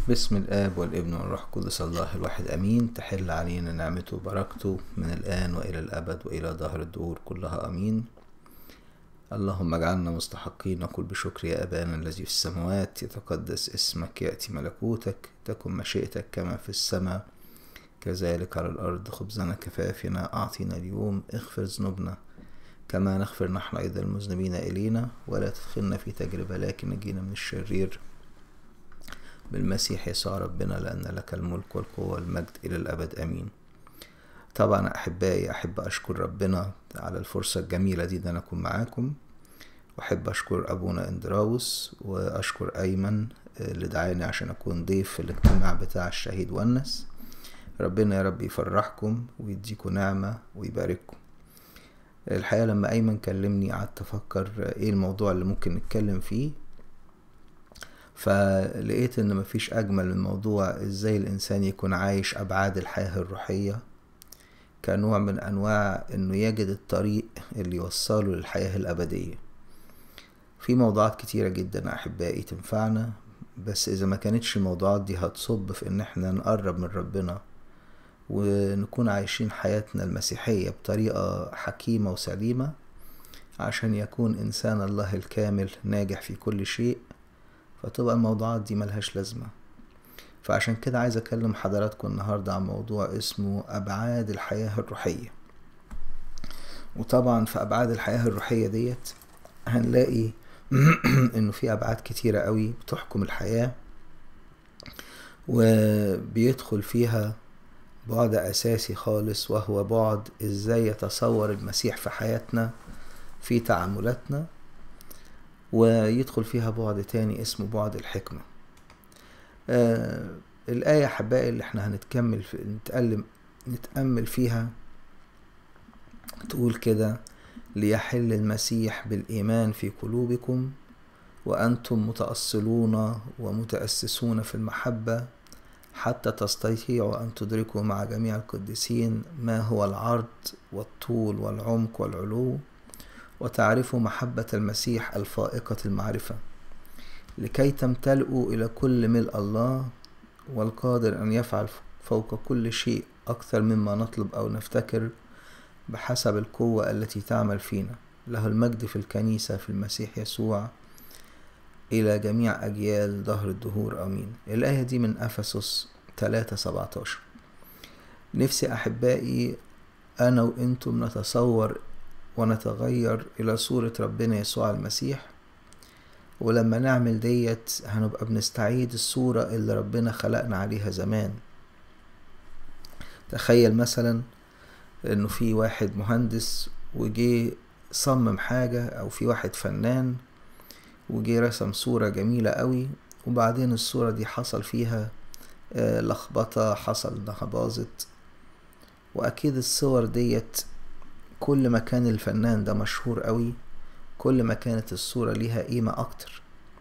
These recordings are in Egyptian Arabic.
باسم الآب والابن والروح القدس الله الواحد أمين تحل علينا نعمته وبركته من الآن وإلى الأبد وإلى ظهر الدهور كلها أمين اللهم اجعلنا مستحقين نقول بشكر يا أبانا الذي في السماوات يتقدس اسمك يأتي ملكوتك تكن مشيئتك كما في السماء كذلك على الأرض خبزنا كفافنا أعطينا اليوم اغفر ذنوبنا كما نغفر نحن أيضا المذنبين إلينا ولا تدخلنا في تجربة لكن نجينا من الشرير بالمسيح يسوع ربنا لأن لك الملك والقوة والمجد إلى الأبد أمين طبعا أحبائي أحب أشكر ربنا على الفرصة الجميلة دي إن أنا أكون معاكم وأحب أشكر أبونا إندراوس وأشكر أيمن اللي دعاني عشان أكون ضيف في الاجتماع بتاع الشهيد ونس ربنا يا رب يفرحكم ويديكم نعمة ويبارككم الحقيقة لما أيمن كلمني قعدت أفكر إيه الموضوع اللي ممكن نتكلم فيه فلقيت ان مفيش اجمل من موضوع ازاي الانسان يكون عايش ابعاد الحياة الروحية كنوع من انواع انه يجد الطريق اللي يوصله للحياة الابدية في موضوعات كتيرة جدا احبائي تنفعنا بس اذا ما كانتش الموضوعات دي هتصب في ان احنا نقرب من ربنا ونكون عايشين حياتنا المسيحية بطريقة حكيمة وسليمة عشان يكون انسان الله الكامل ناجح في كل شيء فتبقى الموضوعات دي ملهاش لازمة فعشان كده عايز أكلم حضراتكم النهاردة عن موضوع اسمه أبعاد الحياة الروحية وطبعا في أبعاد الحياة الروحية ديت هنلاقي إنه في أبعاد كتيرة قوي بتحكم الحياة وبيدخل فيها بعد أساسي خالص وهو بعد إزاي يتصور المسيح في حياتنا في تعاملاتنا ويدخل فيها بعد تاني اسمه بعد الحكمة آه الآية حبائي اللي احنا هنتكمل في نتألم نتأمل فيها تقول كده ليحل المسيح بالإيمان في قلوبكم وأنتم متأصلون ومتأسسون في المحبة حتى تستطيعوا أن تدركوا مع جميع القديسين ما هو العرض والطول والعمق والعلو وتعرفوا محبة المسيح الفائقة المعرفة لكي تمتلئوا إلى كل ملء الله والقادر أن يفعل فوق كل شيء أكثر مما نطلب أو نفتكر بحسب القوة التي تعمل فينا له المجد في الكنيسة في المسيح يسوع إلى جميع أجيال ظهر الدهور آمين الآية دي من أفسس 3 17 نفسي أحبائي أنا وإنتم نتصور ونتغير إلى صورة ربنا يسوع المسيح ولما نعمل ديت هنبقى بنستعيد الصورة اللي ربنا خلقنا عليها زمان تخيل مثلا انه في واحد مهندس وجي صمم حاجة او في واحد فنان وجي رسم صورة جميلة قوي وبعدين الصورة دي حصل فيها لخبطة حصل انها باظت واكيد الصور ديت كل ما كان الفنان ده مشهور قوي كل ما كانت الصورة ليها قيمة أكتر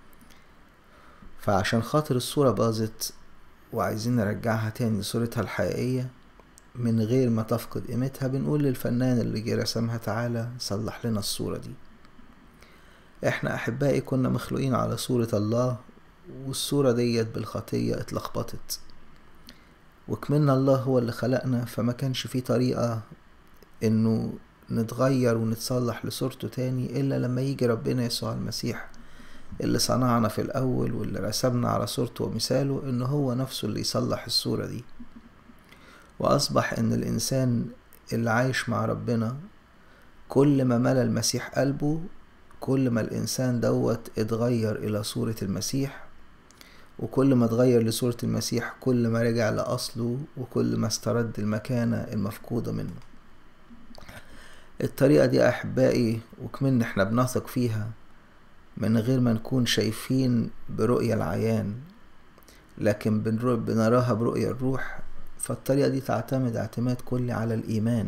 فعشان خاطر الصورة باظت وعايزين نرجعها تاني لصورتها الحقيقية من غير ما تفقد قيمتها بنقول للفنان اللي جه رسمها تعالى صلح لنا الصورة دي احنا أحبائي كنا مخلوقين على صورة الله والصورة ديت بالخطية اتلخبطت وكملنا الله هو اللي خلقنا فما كانش في طريقة انه نتغير ونتصلح لصورته تاني إلا لما يجي ربنا يسوع المسيح اللي صنعنا في الأول واللي رسمنا على صورته ومثاله إن هو نفسه اللي يصلح الصورة دي وأصبح إن الإنسان اللي عايش مع ربنا كل ما ملا المسيح قلبه كل ما الإنسان دوت اتغير إلى صورة المسيح وكل ما اتغير لصورة المسيح كل ما رجع لأصله وكل ما استرد المكانة المفقودة منه الطريقة دي أحبائي وكمان احنا بنثق فيها من غير ما نكون شايفين برؤية العيان لكن بنراها برؤية الروح فالطريقة دي تعتمد اعتماد كلي على الإيمان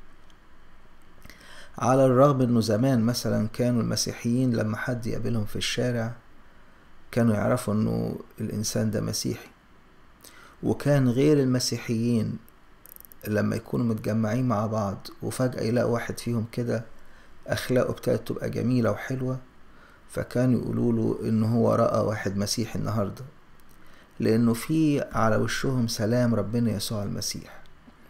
على الرغم انه زمان مثلا كانوا المسيحيين لما حد يقابلهم في الشارع كانوا يعرفوا انه الانسان ده مسيحي وكان غير المسيحيين لما يكونوا متجمعين مع بعض وفجأة يلاقوا واحد فيهم كده أخلاقه ابتدت تبقى جميلة وحلوة فكانوا يقولوا له إن هو رأى واحد مسيحي النهاردة لأنه في على وشهم سلام ربنا يسوع المسيح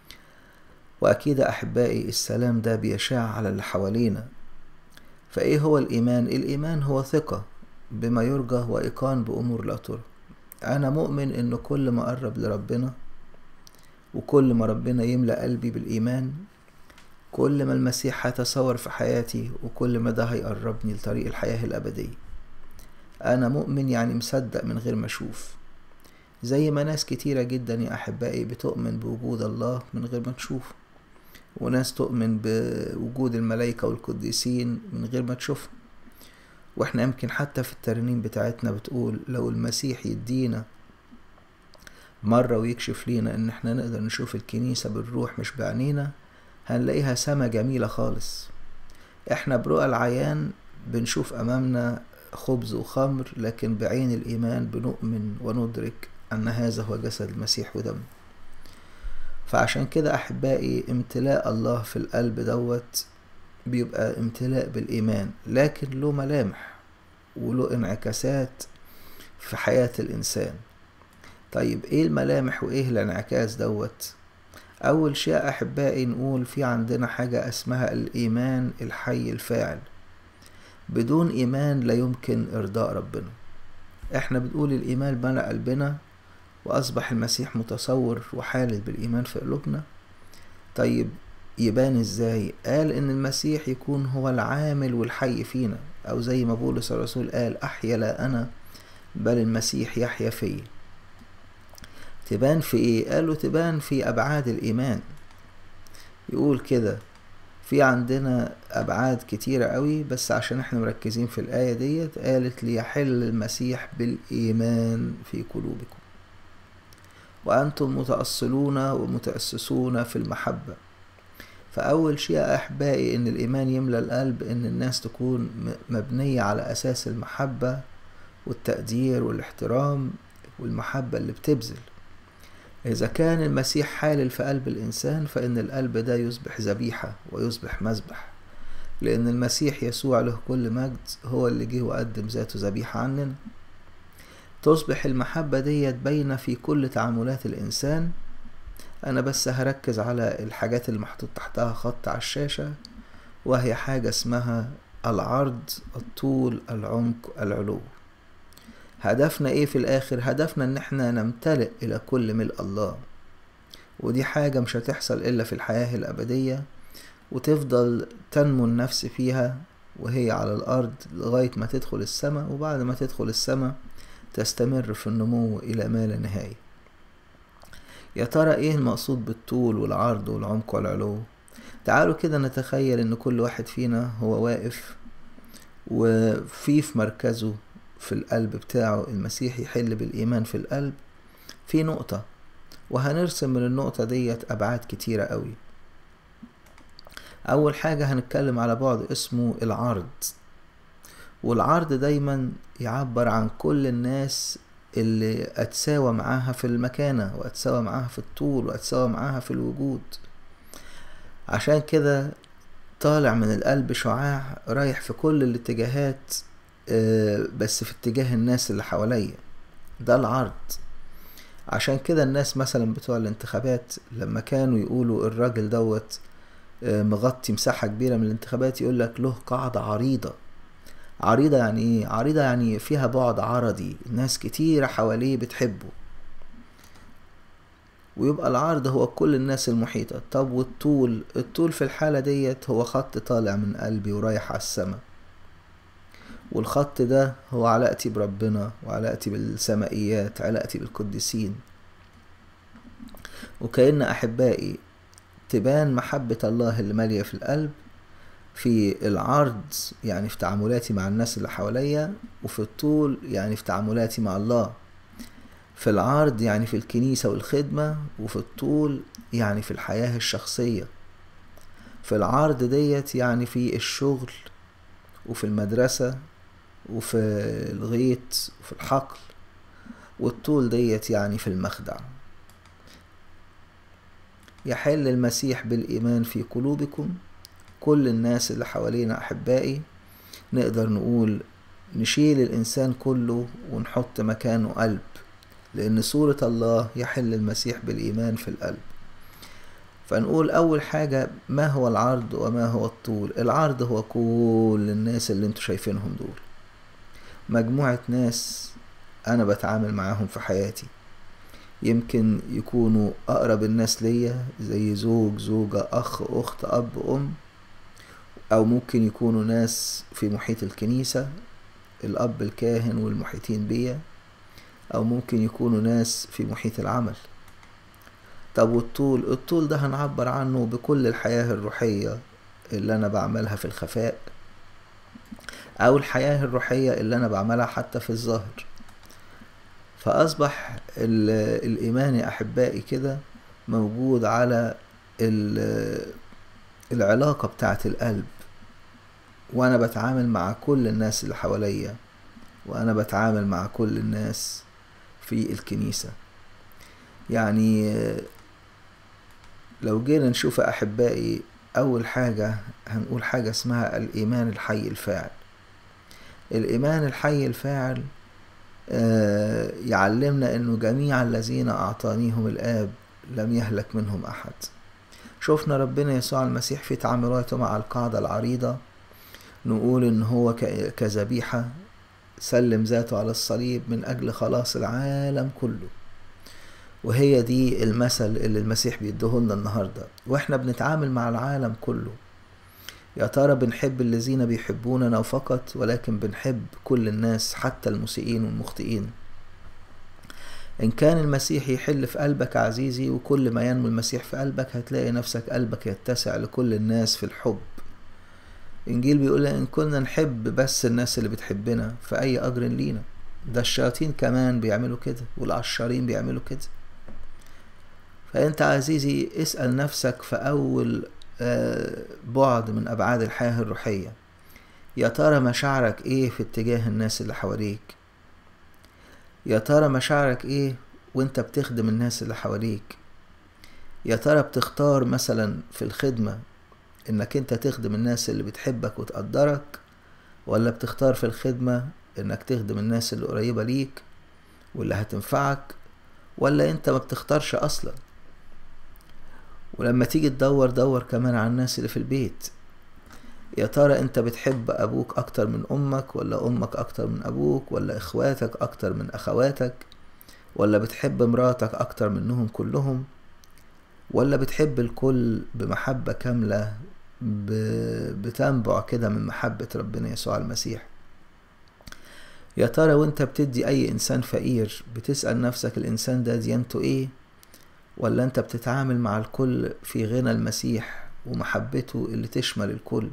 وأكيد أحبائي السلام ده بيشاع على اللي حوالينا فإيه هو الإيمان؟ الإيمان هو ثقة بما يرجى وإيقان بأمور لا ترى أنا مؤمن إن كل ما أقرب لربنا وكل ما ربنا يملأ قلبي بالإيمان كل ما المسيح هيتصور في حياتي وكل ما ده هيقربني لطريق الحياة الأبدية أنا مؤمن يعني مصدق من غير ما أشوف زي ما ناس كتيرة جدا يا أحبائي بتؤمن بوجود الله من غير ما تشوفه وناس تؤمن بوجود الملائكة والقديسين من غير ما تشوفهم واحنا يمكن حتى في الترنيم بتاعتنا بتقول لو المسيح يدينا مرة ويكشف لينا ان احنا نقدر نشوف الكنيسة بالروح مش بعينينا هنلاقيها سما جميلة خالص احنا برؤى العيان بنشوف امامنا خبز وخمر لكن بعين الايمان بنؤمن وندرك ان هذا هو جسد المسيح ودمه فعشان كده احبائي امتلاء الله في القلب دوت بيبقى امتلاء بالايمان لكن له ملامح وله انعكاسات في حياة الانسان طيب ايه الملامح وايه الانعكاس دوت اول شيء احبائي نقول في عندنا حاجة اسمها الايمان الحي الفاعل بدون ايمان لا يمكن ارضاء ربنا احنا بنقول الايمان ملأ قلبنا واصبح المسيح متصور وحالل بالايمان في قلوبنا طيب يبان ازاي قال ان المسيح يكون هو العامل والحي فينا او زي ما بولس الرسول قال احيا لا انا بل المسيح يحيا فيا تبان في ايه قالوا تبان في ابعاد الايمان يقول كده في عندنا ابعاد كتيرة قوي بس عشان احنا مركزين في الاية ديت قالت ليحل المسيح بالايمان في قلوبكم وانتم متأصلون ومتأسسون في المحبة فأول شيء أحبائي إن الإيمان يملى القلب إن الناس تكون مبنية على أساس المحبة والتقدير والاحترام والمحبة اللي بتبذل إذا كان المسيح حالل في قلب الإنسان فإن القلب ده يصبح ذبيحة ويصبح مذبح لأن المسيح يسوع له كل مجد هو اللي جه وقدم ذاته ذبيحة عننا تصبح المحبة ديت باينة في كل تعاملات الإنسان أنا بس هركز على الحاجات اللي محطوط تحتها خط على الشاشة وهي حاجة اسمها العرض الطول العمق العلو هدفنا ايه في الاخر هدفنا ان احنا نمتلئ الى كل ملء الله ودي حاجة مش هتحصل الا في الحياة الابدية وتفضل تنمو النفس فيها وهي على الارض لغاية ما تدخل السماء وبعد ما تدخل السماء تستمر في النمو الى ما لا نهاية يا ترى ايه المقصود بالطول والعرض والعمق والعلو تعالوا كده نتخيل ان كل واحد فينا هو واقف وفي في مركزه في القلب بتاعه المسيح يحل بالإيمان في القلب في نقطة وهنرسم من النقطة ديت أبعاد كتيرة قوي أول حاجة هنتكلم على بعد اسمه العرض والعرض دايما يعبر عن كل الناس اللي أتساوى معاها في المكانة وأتساوى معاها في الطول وأتساوى معاها في الوجود عشان كده طالع من القلب شعاع رايح في كل الاتجاهات بس في اتجاه الناس اللي حواليا ده العرض عشان كده الناس مثلا بتوع الانتخابات لما كانوا يقولوا الراجل دوت مغطي مساحة كبيرة من الانتخابات يقول لك له قاعدة عريضة عريضة يعني ايه عريضة يعني فيها بعد عرضي ناس كتيرة حواليه بتحبه ويبقى العرض هو كل الناس المحيطة طب والطول الطول في الحالة ديت هو خط طالع من قلبي ورايح على السماء والخط ده هو علاقتي بربنا وعلاقتي بالسمائيات علاقتي بالقديسين وكأن أحبائي تبان محبة الله اللي مالية في القلب في العرض يعني في تعاملاتي مع الناس اللي حواليا وفي الطول يعني في تعاملاتي مع الله في العرض يعني في الكنيسة والخدمة وفي الطول يعني في الحياة الشخصية في العرض ديت يعني في الشغل وفي المدرسة وفي الغيط وفي الحقل والطول ديت يعني في المخدع يحل المسيح بالإيمان في قلوبكم كل الناس اللي حوالينا أحبائي نقدر نقول نشيل الإنسان كله ونحط مكانه قلب لأن صورة الله يحل المسيح بالإيمان في القلب فنقول أول حاجة ما هو العرض وما هو الطول العرض هو كل الناس اللي انتوا شايفينهم دول مجموعة ناس أنا بتعامل معاهم في حياتي يمكن يكونوا أقرب الناس ليا زي زوج زوجة أخ أخت أب أم أو ممكن يكونوا ناس في محيط الكنيسة الأب الكاهن والمحيطين بيا أو ممكن يكونوا ناس في محيط العمل طب والطول الطول ده هنعبر عنه بكل الحياة الروحية اللي أنا بعملها في الخفاء أو الحياة الروحية اللي أنا بعملها حتى في الظاهر فأصبح الإيمان يا أحبائي كده موجود على العلاقة بتاعة القلب وأنا بتعامل مع كل الناس اللي حواليا وأنا بتعامل مع كل الناس في الكنيسة يعني لو جينا نشوف أحبائي أول حاجة هنقول حاجة اسمها الإيمان الحي الفاعل الإيمان الحي الفاعل يعلمنا أنه جميع الذين أعطانيهم الآب لم يهلك منهم أحد شفنا ربنا يسوع المسيح في تعاملاته مع القاعدة العريضة نقول إن هو كذبيحة سلم ذاته على الصليب من أجل خلاص العالم كله وهي دي المثل اللي المسيح بيديهولنا النهاردة واحنا بنتعامل مع العالم كله يا ترى بنحب الذين بيحبوننا فقط ولكن بنحب كل الناس حتى المسيئين والمخطئين إن كان المسيح يحل في قلبك عزيزي وكل ما ينمو المسيح في قلبك هتلاقي نفسك قلبك يتسع لكل الناس في الحب إنجيل بيقول إن كنا نحب بس الناس اللي بتحبنا فأي أجر لينا ده الشياطين كمان بيعملوا كده والعشارين بيعملوا كده فأنت عزيزي اسأل نفسك في أول بعد من أبعاد الحياة الروحية يا ترى مشاعرك إيه في اتجاه الناس اللي حواليك يا ترى مشاعرك إيه وانت بتخدم الناس اللي حواليك يا ترى بتختار مثلا في الخدمة انك انت تخدم الناس اللي بتحبك وتقدرك ولا بتختار في الخدمة انك تخدم الناس اللي قريبة ليك واللي هتنفعك ولا انت ما بتختارش اصلا ولما تيجي تدور دور كمان على الناس اللي في البيت يا ترى انت بتحب ابوك اكتر من امك ولا امك اكتر من ابوك ولا اخواتك اكتر من اخواتك ولا بتحب مراتك اكتر منهم كلهم ولا بتحب الكل بمحبة كاملة بتنبع كده من محبة ربنا يسوع المسيح يا ترى وانت بتدي اي انسان فقير بتسأل نفسك الانسان ده ديانته ايه ولا انت بتتعامل مع الكل في غنى المسيح ومحبته اللي تشمل الكل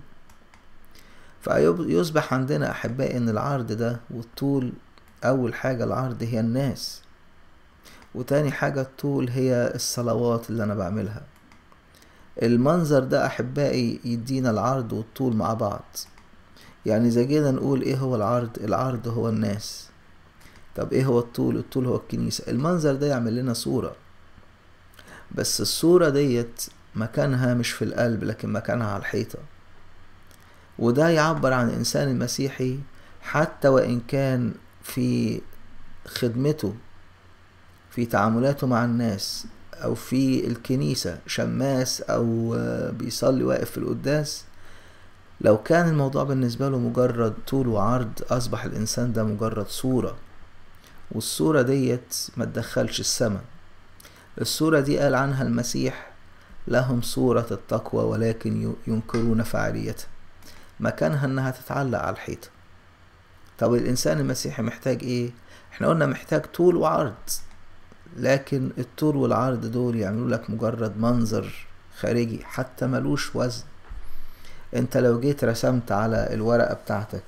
فيصبح عندنا احبائي ان العرض ده والطول اول حاجة العرض هي الناس وتاني حاجة الطول هي الصلوات اللي انا بعملها المنظر ده احبائي يدينا العرض والطول مع بعض يعني اذا جينا نقول ايه هو العرض العرض هو الناس طب ايه هو الطول الطول هو الكنيسة المنظر ده يعمل لنا صورة بس الصورة ديت مكانها مش في القلب لكن مكانها على الحيطة وده يعبر عن الإنسان المسيحي حتى وإن كان في خدمته في تعاملاته مع الناس أو في الكنيسة شماس أو بيصلي واقف في القداس لو كان الموضوع بالنسبة له مجرد طول وعرض أصبح الإنسان ده مجرد صورة والصورة ديت ما تدخلش السماء الصورة دي قال عنها المسيح لهم صورة التقوى ولكن ينكرون فعاليتها مكانها انها تتعلق على الحيطة طب الانسان المسيحي محتاج ايه احنا قلنا محتاج طول وعرض لكن الطول والعرض دول يعملوا لك مجرد منظر خارجي حتى ملوش وزن انت لو جيت رسمت على الورقة بتاعتك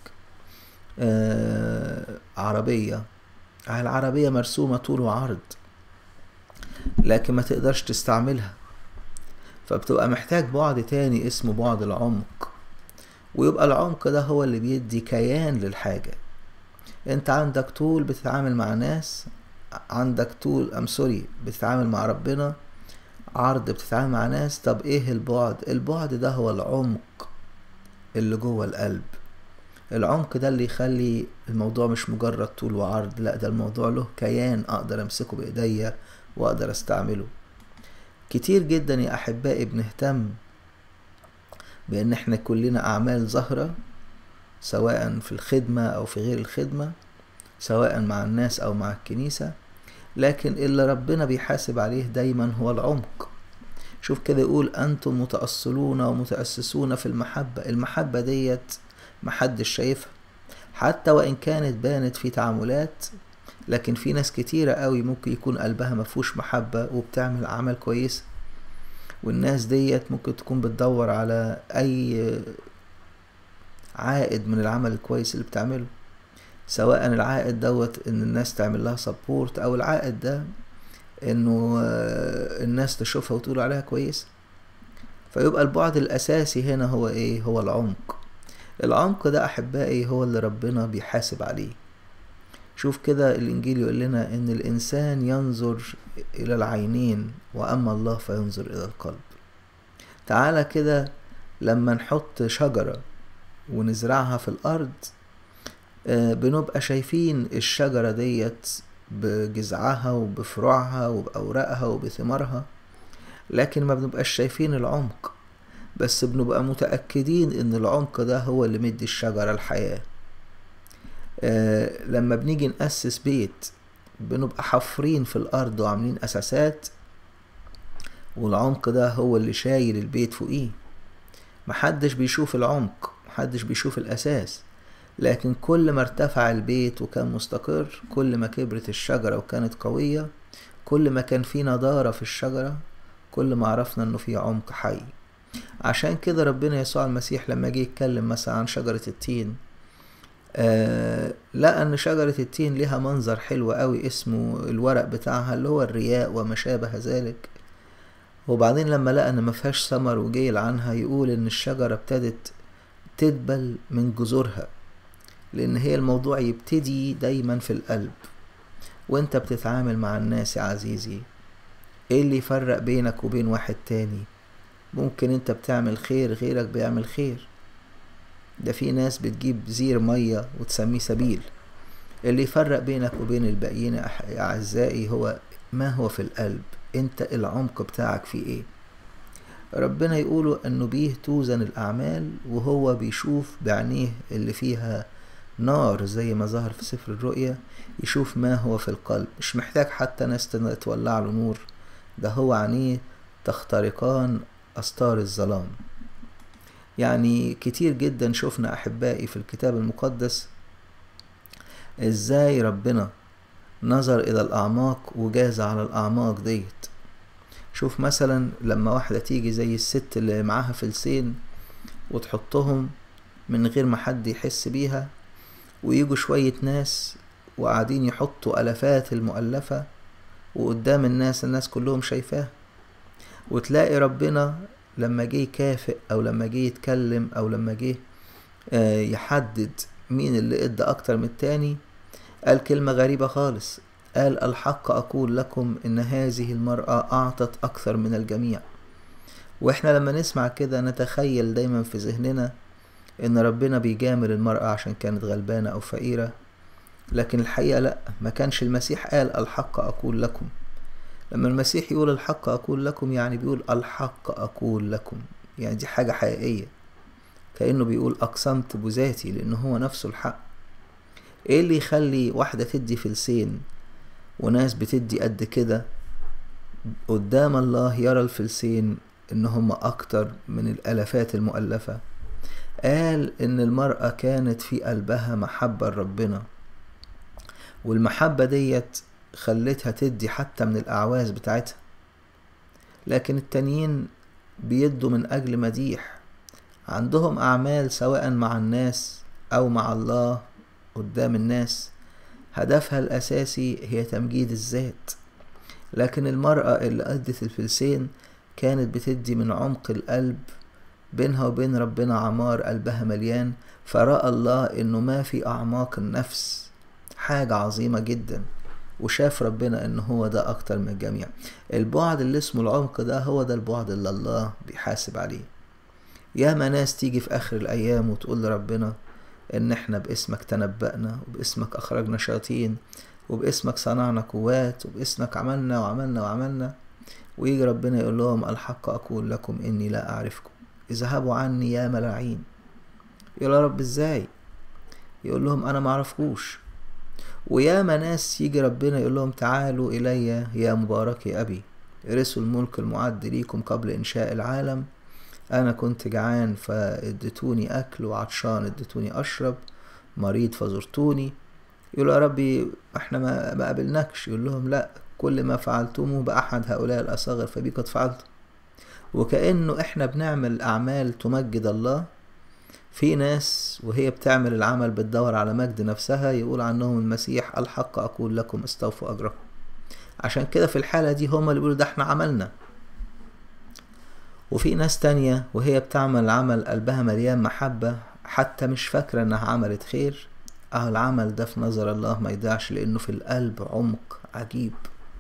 آه عربية العربية مرسومة طول وعرض لكن ما تقدرش تستعملها فبتبقى محتاج بعد تاني اسمه بعد العمق ويبقى العمق ده هو اللي بيدي كيان للحاجة انت عندك طول بتتعامل مع ناس عندك طول ام سوري بتتعامل مع ربنا عرض بتتعامل مع ناس طب ايه البعد البعد ده هو العمق اللي جوه القلب العمق ده اللي يخلي الموضوع مش مجرد طول وعرض لا ده الموضوع له كيان اقدر امسكه بايديا واقدر استعمله كتير جدا يا احبائي بنهتم بان احنا كلنا اعمال ظاهرة سواء في الخدمة او في غير الخدمة سواء مع الناس او مع الكنيسة لكن اللي ربنا بيحاسب عليه دايما هو العمق شوف كده يقول أنتم متأصلون ومتأسسون في المحبة المحبة ديت محدش شايفها حتى وإن كانت بانت في تعاملات لكن في ناس كتيرة قوي ممكن يكون قلبها مفهوش محبة وبتعمل أعمال كويسة والناس ديت ممكن تكون بتدور على أي عائد من العمل الكويس اللي بتعمله سواء العائد دوت ان الناس تعمل لها سبورت او العائد ده انه الناس تشوفها وتقول عليها كويس فيبقى البعد الاساسي هنا هو ايه هو العمق العمق ده احبائي هو اللي ربنا بيحاسب عليه شوف كده الانجيل يقول لنا ان الانسان ينظر الى العينين واما الله فينظر الى القلب تعالى كده لما نحط شجرة ونزرعها في الارض بنبقى شايفين الشجرة ديت بجذعها وبفروعها وبأوراقها وبثمارها لكن ما بنبقاش شايفين العمق بس بنبقى متأكدين ان العمق ده هو اللي مدي الشجرة الحياة آه لما بنيجي نأسس بيت بنبقى حفرين في الأرض وعاملين أساسات والعمق ده هو اللي شايل البيت فوقيه محدش بيشوف العمق محدش بيشوف الأساس لكن كل ما ارتفع البيت وكان مستقر كل ما كبرت الشجرة وكانت قوية كل ما كان في نضارة في الشجرة كل ما عرفنا انه في عمق حي عشان كده ربنا يسوع المسيح لما جه يتكلم مثلا عن شجرة التين آه لقى ان شجرة التين لها منظر حلو قوي اسمه الورق بتاعها اللي هو الرياء وما شابه ذلك وبعدين لما لقى ان مفيهاش ثمر وجيل عنها يقول ان الشجرة ابتدت تدبل من جذورها لان هي الموضوع يبتدي دايما في القلب وانت بتتعامل مع الناس يا عزيزي ايه اللي يفرق بينك وبين واحد تاني ممكن انت بتعمل خير غيرك بيعمل خير ده في ناس بتجيب زير مية وتسميه سبيل اللي يفرق بينك وبين الباقيين يا اعزائي هو ما هو في القلب انت العمق بتاعك في ايه ربنا يقوله انه بيه توزن الاعمال وهو بيشوف بعينيه اللي فيها نار زي ما ظهر في سفر الرؤيا يشوف ما هو في القلب مش محتاج حتى ناس تولع له نور ده هو عينيه تخترقان أستار الظلام يعني كتير جدا شفنا أحبائي في الكتاب المقدس إزاي ربنا نظر إلى الأعماق وجاز على الأعماق ديت شوف مثلا لما واحدة تيجي زي الست اللي معاها فلسين وتحطهم من غير ما حد يحس بيها ويجوا شوية ناس وقاعدين يحطوا ألفات المؤلفة وقدام الناس الناس كلهم شايفاه وتلاقي ربنا لما جه يكافئ أو لما جه يتكلم أو لما جه يحدد مين اللي ادى أكتر من التاني قال كلمة غريبة خالص قال الحق أقول لكم إن هذه المرأة أعطت أكثر من الجميع وإحنا لما نسمع كده نتخيل دايما في ذهننا ان ربنا بيجامل المرأة عشان كانت غلبانة او فقيرة لكن الحقيقة لا ما كانش المسيح قال الحق اقول لكم لما المسيح يقول الحق اقول لكم يعني بيقول الحق اقول لكم يعني دي حاجة حقيقية كأنه بيقول اقسمت بذاتي لان هو نفسه الحق ايه اللي يخلي واحدة تدي فلسين وناس بتدي قد كده قدام الله يرى الفلسين ان هم اكتر من الالافات المؤلفه قال ان المرأة كانت في قلبها محبة لربنا والمحبة ديت خلتها تدي حتى من الأعواز بتاعتها لكن التانيين بيدوا من أجل مديح عندهم أعمال سواء مع الناس أو مع الله قدام الناس هدفها الأساسي هي تمجيد الذات لكن المرأة اللي أدت الفلسين كانت بتدي من عمق القلب بينها وبين ربنا عمار قلبها مليان فرأى الله انه ما في اعماق النفس حاجة عظيمة جدا وشاف ربنا ان هو ده اكتر من الجميع البعد اللي اسمه العمق ده هو ده البعد اللي الله بيحاسب عليه ياما ناس تيجي في اخر الايام وتقول لربنا ان احنا باسمك تنبأنا وباسمك اخرجنا شياطين وباسمك صنعنا قوات وباسمك عملنا وعملنا وعملنا ويجي ربنا يقول لهم الحق اقول لكم اني لا اعرفكم اذهبوا عني يا ملاعين يقول يا رب ازاي يقول لهم انا ما اعرفكوش وياما ناس يجي ربنا يقول لهم تعالوا الي يا مباركي ابي ارثوا الملك المعد ليكم قبل انشاء العالم انا كنت جعان فاديتوني اكل وعطشان اديتوني اشرب مريض فزرتوني يقولوا يا ربي احنا ما, ما قابلناكش يقول لهم لا كل ما فعلتموه باحد هؤلاء الاصاغر فبي قد فعلته وكانه احنا بنعمل اعمال تمجد الله في ناس وهي بتعمل العمل بتدور على مجد نفسها يقول عنهم المسيح الحق اقول لكم استوفوا اجركم عشان كده في الحالة دي هما اللي بيقولوا ده احنا عملنا وفي ناس تانية وهي بتعمل عمل قلبها مليان محبة حتى مش فاكرة انها عملت خير اه العمل ده في نظر الله ما يضيعش لانه في القلب عمق عجيب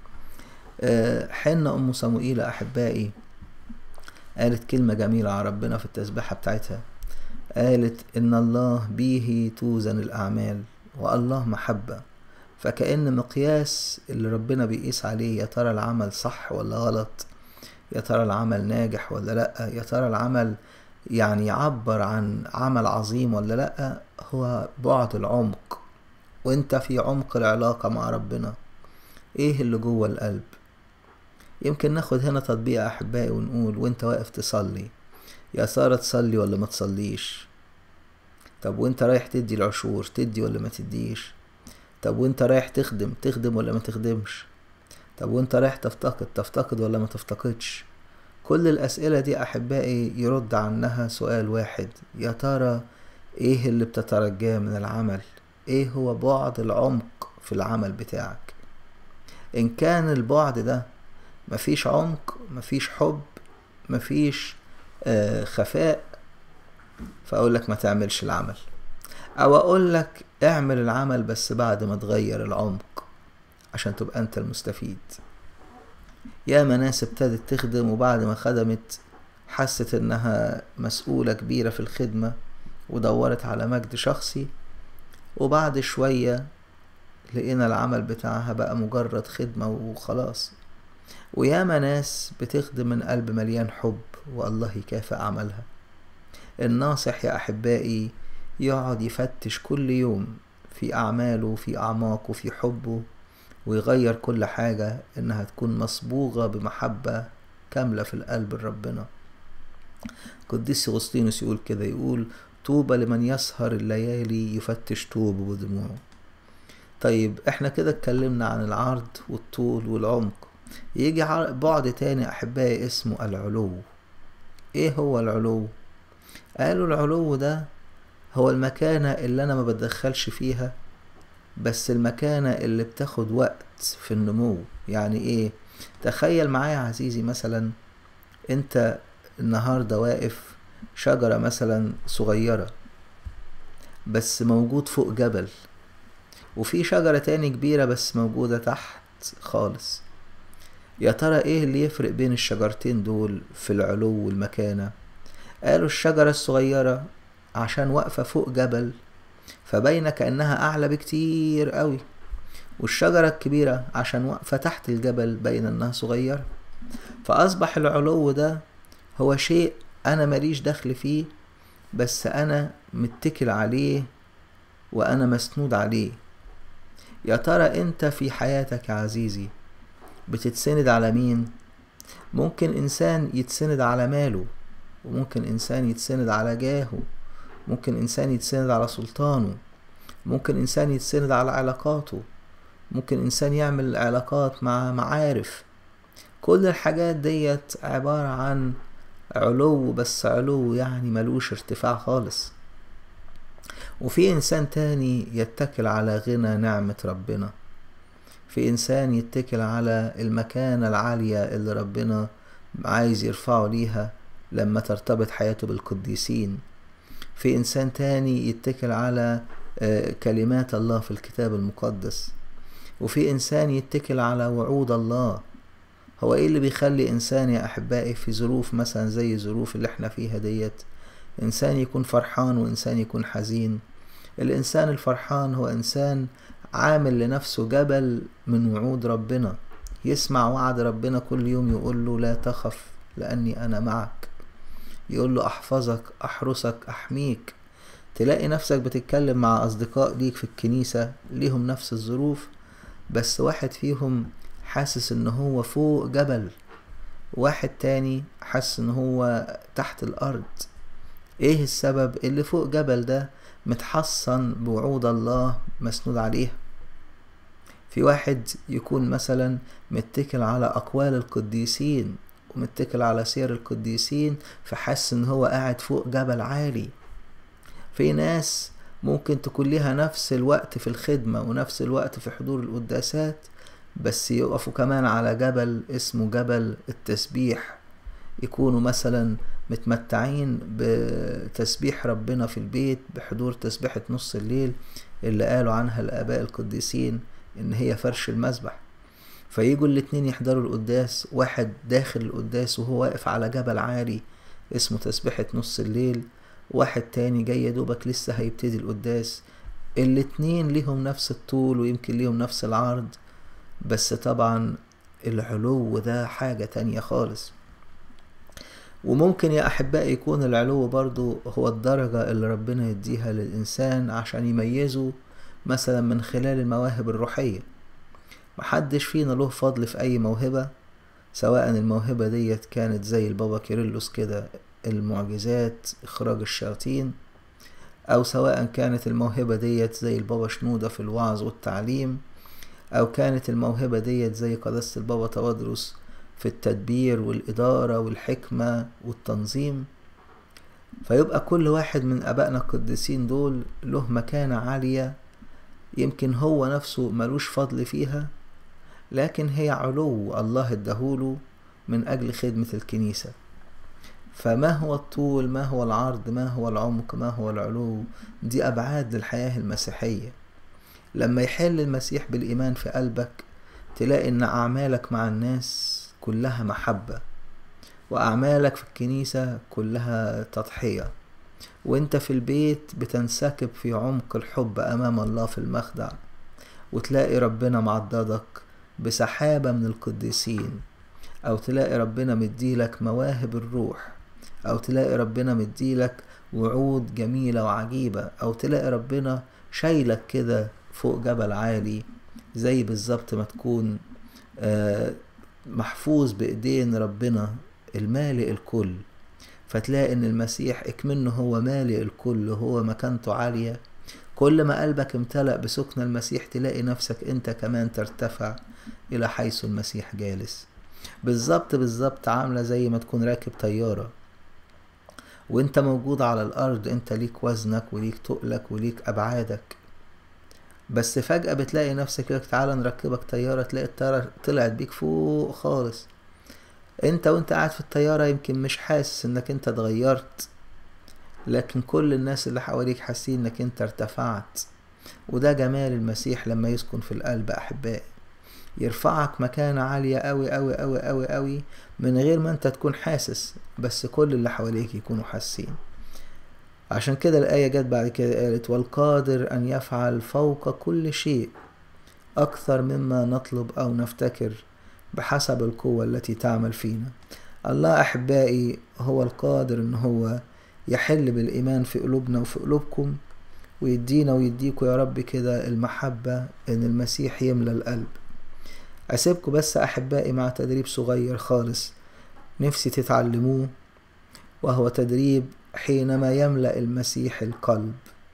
أه حن ام صموئيل احبائي قالت كلمة جميلة على ربنا في التسبيحة بتاعتها قالت ان الله به توزن الاعمال والله محبة فكأن مقياس اللي ربنا بيقيس عليه يا ترى العمل صح ولا غلط يا ترى العمل ناجح ولا لأ يا ترى العمل يعني يعبر عن عمل عظيم ولا لأ هو بعد العمق وانت في عمق العلاقة مع ربنا ايه اللي جوه القلب يمكن ناخد هنا تطبيق احبائي ونقول وانت واقف تصلي يا ترى تصلي ولا ما تصليش طب وانت رايح تدي العشور تدي ولا ما تديش طب وانت رايح تخدم تخدم ولا ما تخدمش طب وانت رايح تفتقد تفتقد ولا ما تفتقدش كل الأسئلة دي أحبائي يرد عنها سؤال واحد يا ترى ايه اللي بتترجاه من العمل ايه هو بعد العمق في العمل بتاعك ان كان البعد ده مفيش عمق مفيش حب مفيش آه خفاء فاقول لك ما تعملش العمل او اقول لك اعمل العمل بس بعد ما تغير العمق عشان تبقى انت المستفيد ياما ناس ابتدت تخدم وبعد ما خدمت حست انها مسؤولة كبيرة في الخدمة ودورت على مجد شخصي وبعد شوية لقينا العمل بتاعها بقى مجرد خدمة وخلاص وياما ناس بتخدم من قلب مليان حب والله يكافئ عملها الناصح يا أحبائي يقعد يفتش كل يوم في أعماله في أعماقه في حبه ويغير كل حاجة إنها تكون مصبوغة بمحبة كاملة في القلب لربنا قديس أغسطينوس يقول كده يقول طوبى لمن يسهر الليالي يفتش توبه ودموعه طيب احنا كده اتكلمنا عن العرض والطول والعمق يجي بعد تاني أحبائي اسمه العلو ايه هو العلو قالوا العلو ده هو المكانة اللي أنا ما بتدخلش فيها بس المكانة اللي بتاخد وقت في النمو يعني ايه تخيل معايا عزيزي مثلا انت النهاردة واقف شجرة مثلا صغيرة بس موجود فوق جبل وفي شجرة تاني كبيرة بس موجودة تحت خالص يا ترى ايه اللي يفرق بين الشجرتين دول في العلو والمكانة قالوا الشجرة الصغيرة عشان واقفة فوق جبل فباينة كأنها أعلى بكتير قوي والشجرة الكبيرة عشان واقفة تحت الجبل باينة إنها صغيرة فأصبح العلو ده هو شيء أنا ماليش دخل فيه بس أنا متكل عليه وأنا مسنود عليه يا ترى أنت في حياتك يا عزيزي بتتسند على مين؟ ممكن إنسان يتسند على ماله وممكن إنسان يتسند على جاهه ممكن إنسان يتسند على سلطانه ممكن إنسان يتسند على علاقاته ممكن إنسان يعمل علاقات مع معارف كل الحاجات ديت عبارة عن علو بس علو يعني ملوش ارتفاع خالص وفي إنسان تاني يتكل على غنى نعمة ربنا في إنسان يتكل على المكانة العالية اللي ربنا عايز يرفعه ليها لما ترتبط حياته بالقديسين في إنسان تاني يتكل على كلمات الله في الكتاب المقدس وفي إنسان يتكل على وعود الله هو إيه اللي بيخلي إنسان يا أحبائي في ظروف مثلا زي الظروف اللي احنا فيها ديت إنسان يكون فرحان وإنسان يكون حزين الإنسان الفرحان هو إنسان عامل لنفسه جبل من وعود ربنا يسمع وعد ربنا كل يوم يقول له لا تخف لأني أنا معك يقول له أحفظك أحرسك أحميك تلاقي نفسك بتتكلم مع أصدقاء ليك في الكنيسة ليهم نفس الظروف بس واحد فيهم حاسس إن هو فوق جبل واحد تاني حاسس إن هو تحت الأرض إيه السبب اللي فوق جبل ده متحصن بوعود الله مسنود عليها في واحد يكون مثلا متكل على أقوال القديسين ومتكل على سير القديسين فحس ان هو قاعد فوق جبل عالي في ناس ممكن تكون لها نفس الوقت في الخدمة ونفس الوقت في حضور القداسات بس يقفوا كمان على جبل اسمه جبل التسبيح يكونوا مثلا متمتعين بتسبيح ربنا في البيت بحضور تسبيحة نص الليل اللي قالوا عنها الآباء القديسين إن هي فرش المسبح فيجوا الاتنين يحضروا القداس واحد داخل القداس وهو واقف على جبل عالي اسمه تسبيحة نص الليل واحد تاني جاي يا دوبك لسه هيبتدي القداس الاتنين ليهم نفس الطول ويمكن ليهم نفس العرض بس طبعا العلو ده حاجة تانية خالص وممكن يا أحبائي يكون العلو برضو هو الدرجة اللي ربنا يديها للإنسان عشان يميزه مثلا من خلال المواهب الروحية محدش فينا له فضل في أي موهبة سواء الموهبة ديت كانت زي البابا كيرلس كده المعجزات إخراج الشياطين أو سواء كانت الموهبة ديت زي البابا شنودة في الوعظ والتعليم أو كانت الموهبة ديت زي قداسة البابا توادرس في التدبير والإدارة والحكمة والتنظيم فيبقى كل واحد من أبائنا القديسين دول له مكانة عالية يمكن هو نفسه ملوش فضل فيها لكن هي علو الله ادهوله من أجل خدمة الكنيسة فما هو الطول ما هو العرض ما هو العمق ما هو العلو دي أبعاد للحياة المسيحية لما يحل المسيح بالإيمان في قلبك تلاقي إن أعمالك مع الناس كلها محبة وأعمالك في الكنيسة كلها تضحية وانت في البيت بتنسكب في عمق الحب أمام الله في المخدع وتلاقي ربنا معضدك بسحابة من القديسين أو تلاقي ربنا مديلك مواهب الروح أو تلاقي ربنا مديلك وعود جميلة وعجيبة أو تلاقي ربنا شايلك كده فوق جبل عالي زي بالظبط ما تكون محفوظ بإيدين ربنا المالئ الكل فتلاقي ان المسيح اكمنه هو مالئ الكل هو مكانته عالية كل ما قلبك امتلأ بسكن المسيح تلاقي نفسك انت كمان ترتفع الى حيث المسيح جالس بالظبط بالظبط عاملة زي ما تكون راكب طيارة وانت موجود على الارض انت ليك وزنك وليك تقلك وليك ابعادك بس فجأة بتلاقي نفسك كده تعالى نركبك طيارة تلاقي الطيارة طلعت بيك فوق خالص انت وانت قاعد في الطيارة يمكن مش حاسس انك انت اتغيرت لكن كل الناس اللي حواليك حاسين انك انت ارتفعت وده جمال المسيح لما يسكن في القلب احبائي يرفعك مكانة عالية أوي أوي أوي أوي أوي من غير ما انت تكون حاسس بس كل اللي حواليك يكونوا حاسين عشان كده الآية جت بعد كده قالت والقادر أن يفعل فوق كل شيء أكثر مما نطلب أو نفتكر بحسب القوة التي تعمل فينا الله أحبائي هو القادر أن هو يحل بالإيمان في قلوبنا وفي قلوبكم ويدينا ويديكوا يا رب كده المحبة إن المسيح يملى القلب أسيبكم بس أحبائي مع تدريب صغير خالص نفسي تتعلموه وهو تدريب حينما يملأ المسيح القلب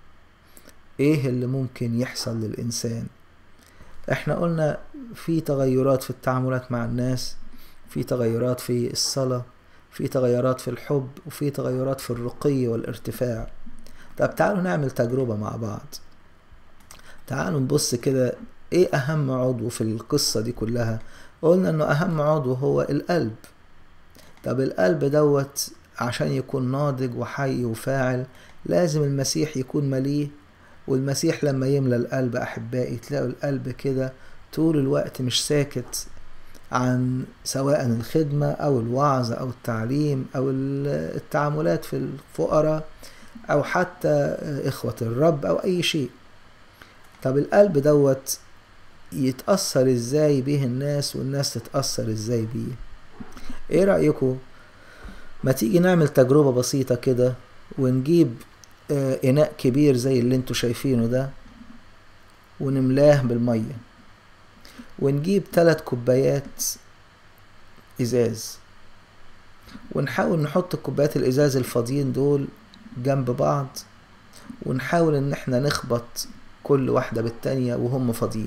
ايه اللي ممكن يحصل للإنسان احنا قلنا في تغيرات في التعاملات مع الناس في تغيرات في الصلاة في تغيرات في الحب وفي تغيرات في الرقي والارتفاع طب تعالوا نعمل تجربة مع بعض تعالوا نبص كده ايه اهم عضو في القصة دي كلها قلنا انه اهم عضو هو القلب طب القلب دوت عشان يكون ناضج وحي وفاعل لازم المسيح يكون مليه والمسيح لما يملى القلب أحبائي تلاقوا القلب كده طول الوقت مش ساكت عن سواء الخدمة أو الوعظ أو التعليم أو التعاملات في الفقراء أو حتى إخوة الرب أو أي شيء طب القلب دوت يتأثر ازاي به الناس والناس تتأثر ازاي بيه ايه رأيكم ما تيجي نعمل تجربة بسيطة كده ونجيب آه إناء كبير زي اللي انتوا شايفينه ده ونملاه بالمية ونجيب ثلاث كوبايات إزاز ونحاول نحط الكوبايات الإزاز الفاضيين دول جنب بعض ونحاول إن احنا نخبط كل واحدة بالتانية وهم فاضيين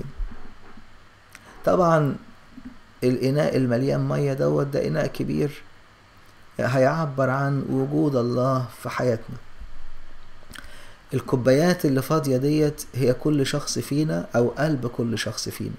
طبعا الإناء المليان مية دوت ده إناء كبير هيعبر عن وجود الله في حياتنا الكوبايات اللي فاضية ديت هي كل شخص فينا أو قلب كل شخص فينا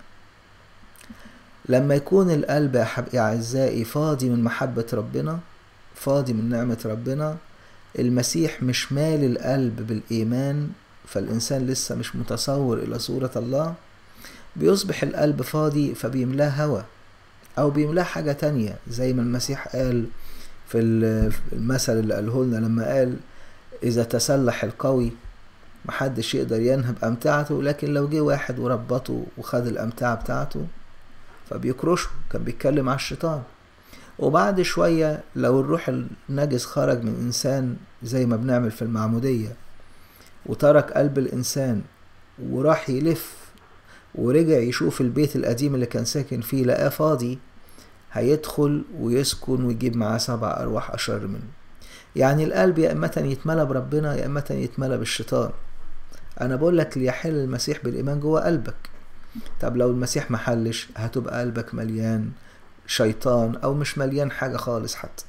لما يكون القلب يا أعزائي فاضي من محبة ربنا فاضي من نعمة ربنا المسيح مش مال القلب بالإيمان فالإنسان لسه مش متصور إلى صورة الله بيصبح القلب فاضي فبيملاه هوا أو بيملاه حاجة تانية زي ما المسيح قال في المثل اللي قاله لنا لما قال إذا تسلح القوي محدش يقدر ينهب أمتعته لكن لو جه واحد وربطه وخد الأمتعة بتاعته فبيكرشه كان بيتكلم على الشيطان وبعد شوية لو الروح النجس خرج من إنسان زي ما بنعمل في المعمودية وترك قلب الإنسان وراح يلف ورجع يشوف البيت القديم اللي كان ساكن فيه لقاه فاضي هيدخل ويسكن ويجيب معاه سبع أرواح أشر منه يعني القلب يا إما يتملى بربنا يا إما يتملى بالشيطان أنا بقول لك ليحل المسيح بالإيمان جوه قلبك طب لو المسيح محلش هتبقى قلبك مليان شيطان أو مش مليان حاجة خالص حتى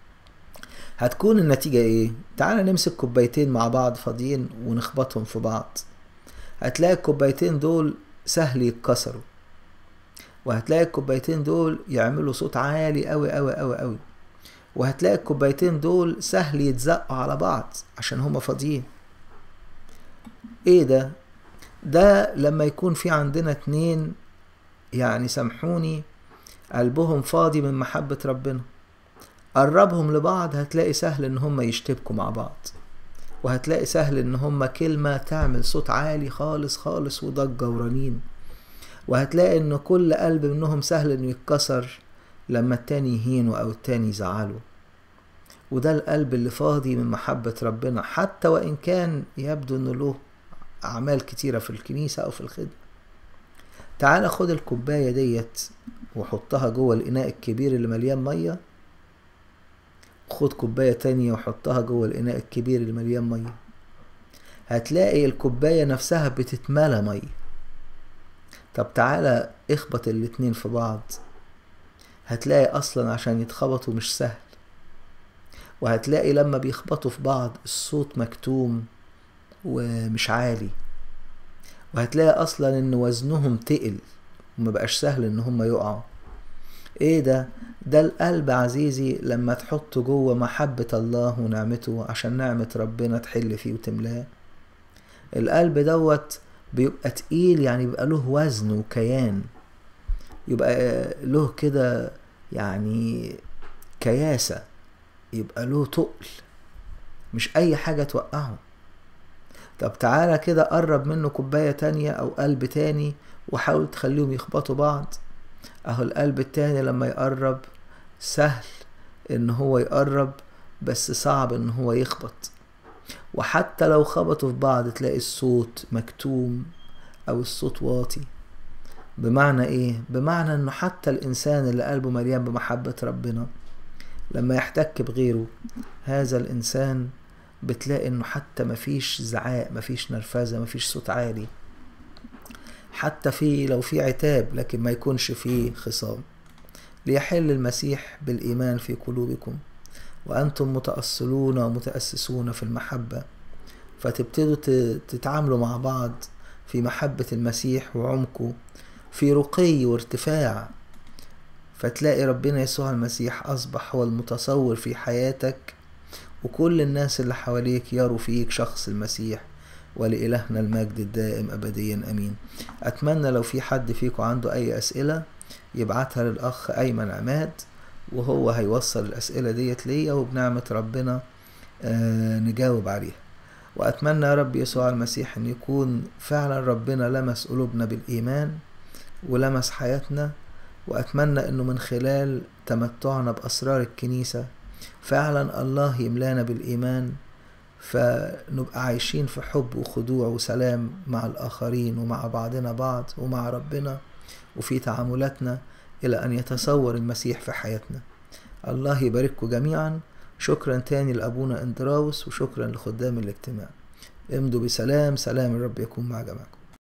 هتكون النتيجة ايه؟ تعال نمسك كوبايتين مع بعض فاضيين ونخبطهم في بعض هتلاقي الكوبايتين دول سهل يتكسروا وهتلاقي الكوبايتين دول يعملوا صوت عالي قوي قوي قوي قوي وهتلاقي الكوبايتين دول سهل يتزقوا على بعض عشان هما فاضيين ايه ده ده لما يكون في عندنا اتنين يعني سامحوني قلبهم فاضي من محبة ربنا قربهم لبعض هتلاقي سهل ان هم يشتبكوا مع بعض وهتلاقي سهل ان هم كلمة تعمل صوت عالي خالص خالص وضجة ورنين وهتلاقي ان كل قلب منهم سهل انه يتكسر لما التاني يهينه او التاني يزعله وده القلب اللي فاضي من محبة ربنا حتى وإن كان يبدو إنه له أعمال كتيرة في الكنيسة أو في الخدمة تعال خد الكوباية ديت وحطها جوه الإناء الكبير اللي مليان مية خد كوباية تانية وحطها جوه الإناء الكبير اللي مليان مية هتلاقي الكوباية نفسها بتتملى مية طب تعالى اخبط الاتنين في بعض هتلاقي أصلا عشان يتخبطوا مش سهل وهتلاقي لما بيخبطوا في بعض الصوت مكتوم ومش عالي وهتلاقي اصلا ان وزنهم تقل ومبقاش سهل ان هم يقعوا ايه ده ده القلب عزيزي لما تحطه جوه محبة الله ونعمته عشان نعمة ربنا تحل فيه وتملاه القلب دوت بيبقى تقيل يعني بيبقى له وزن وكيان يبقى له كده يعني كياسة يبقى له تقل مش أي حاجة توقعه طب تعالى كده قرب منه كوباية تانية أو قلب تاني وحاول تخليهم يخبطوا بعض أهو القلب التاني لما يقرب سهل إن هو يقرب بس صعب إن هو يخبط وحتى لو خبطوا في بعض تلاقي الصوت مكتوم أو الصوت واطي بمعنى إيه؟ بمعنى إنه حتى الإنسان اللي قلبه مليان بمحبة ربنا لما يحتك بغيره هذا الإنسان بتلاقي إنه حتى مفيش زعاق مفيش نرفزة مفيش صوت عالي حتى في لو في عتاب لكن ما يكونش فيه خصام ليحل المسيح بالإيمان في قلوبكم وأنتم متأصلون ومتأسسون في المحبة فتبتدوا تتعاملوا مع بعض في محبة المسيح وعمقه في رقي وارتفاع فتلاقي ربنا يسوع المسيح أصبح هو المتصور في حياتك وكل الناس اللي حواليك يروا فيك شخص المسيح ولإلهنا المجد الدائم أبديا أمين أتمنى لو في حد فيكم عنده أي أسئلة يبعتها للأخ أيمن عماد وهو هيوصل الأسئلة ديت ليا وبنعمة ربنا آه نجاوب عليها وأتمنى يا رب يسوع المسيح أن يكون فعلا ربنا لمس قلوبنا بالإيمان ولمس حياتنا وأتمنى أنه من خلال تمتعنا بأسرار الكنيسة فعلا الله يملانا بالإيمان فنبقى عايشين في حب وخضوع وسلام مع الآخرين ومع بعضنا بعض ومع ربنا وفي تعاملاتنا إلى أن يتصور المسيح في حياتنا الله يبارككم جميعا شكرا تاني لأبونا اندراوس وشكرا لخدام الاجتماع امضوا بسلام سلام الرب يكون مع جماعكم